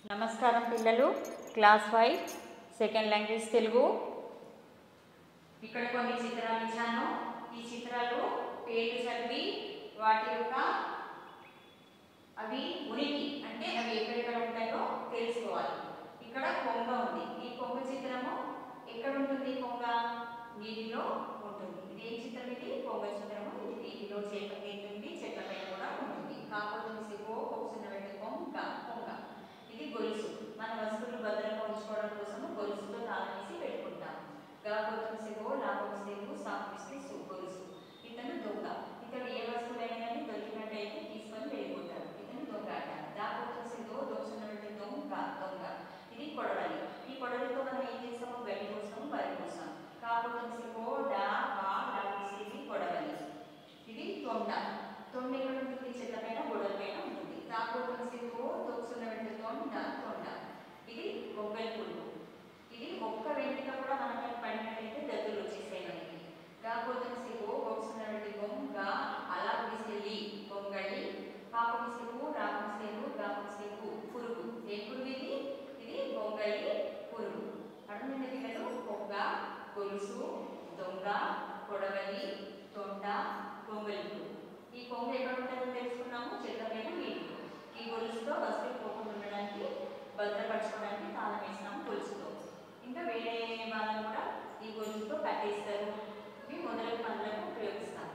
నమస్కారం పిల్లలు class five second language Telugu ఇక్కడ కొన్ని చిత్రాలు ఇచ్చాను ఈ చిత్రాలు పేర్లు చదివి వాటి యొక్క అవి ఉనికి అంటే అవి ఎక్కడెక్కడ ఉంటాయో తెలుసుకోవాలి ఇక్కడ కొంగ ఉంది ఈ కొంగ చిత్రము ఎక్కడ ఉంటుంది కొంగ నీటిలో ఉంటుంది ఇది ఏ చిత్రం ఇది కొంగ చిత్రము ఇది నీటిలో చేప ఉంటుంది చెట్ల పైన కూడా ఉంటుంది కాకపోతే సిగో కొక్కున్న వెంట కొంగ కొంగ ఇది గొలుసు మన వస్తువులు భద్రంగా ఉంచుకోవడం కోసం గొలుసుతో తాళం వేసి పెట్టుకుంటాం గాపోతం సిగో లాభం సిగు సాపిస్తే సు గొలుసు ఇతను దొంగ ఇతడు ఏ వస్తువులైనా కానీ దొరికినట్టయితే తీసుకొని వెళ్ళిపోతాడు ఇతను దొంగ అట దాపోతం సిగో దోచున్నటువంటి దొంగ దొంగ ఇది కొడవలి ఈ కొడవలితో మనం ఏం చేస్తాము గడ్డి కోస్తాము వరి కోస్తాం కాపోతం సిగో డా వా లాభం సిగి కొడవలి ఇది తొండ తొండ ఎక్కడ ఉంటుంది చెట్ల పైన గొడవల పైన ఉంటుంది తాకోతం సిగో దోచున్నటువంటి తొండ తొండ ఇది బొగ్గల పురుగు ఇది ఒక్క వెంట్రుక కూడా మన మీద పడినట్టయితే దద్దులు వచ్చేసాయి మనకి కాకపోతే సిగో బొక్సున్నటువంటి గొంగ అలా విసిలి గొంగళి పాపం సిగు రాపం సిగు గాపం సిగు పురుగు ఏ పురుగు ఇది ఇది గొంగళి పురుగు అర్థమైంది పిల్లలు పొగ్గ గొలుసు దొంగ కొడవలి తొండ గొంగళి పురుగు ఈ కొంగ ఎక్కడ ఉంటుందో తెలుసుకున్నాము చెట్ల పైన నీళ్ళు ఈ గొలుసుతో వస్తువులు పోకుండా ఉండడానికి భద్రపరచుకోవడానికి తాళం వేసినాము గొలుసుతో ఇంకా వేరే వాళ్ళని కూడా ఈ గొలుసుతో కట్టేస్తారు ఇవి మొదలగు పనులకు ఉపయోగిస్తాం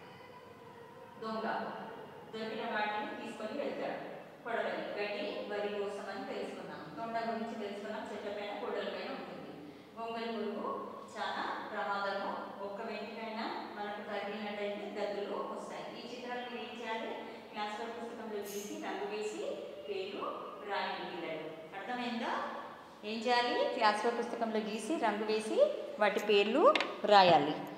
దొంగ దొరికిన వాటిని తీసుకొని వెళ్తాడు కొడవలి గడ్డి వరి కోసం అని తెలుసుకున్నాం తొండ గురించి తెలుసుకున్నాం చెట్ల పైన కొడల పైన ఉంటుంది గొంగలి పురుగు చాలా ప్రమాదము ఒక్క వెంటికైనా మనకు తగిలినట్టయితే దద్దులు వస్తాయి ఈ చిత్రాలు మీరు ఏం చేయాలి క్లాస్ వర్క్ పుస్తకంలో గీసి రంగు వేసి పేరు రాయండి పిల్లలు అర్థమైందా ఏం చేయాలి క్లాస్ వర్క్ పుస్తకంలో గీసి రంగు వేసి వాటి పేర్లు రాయాలి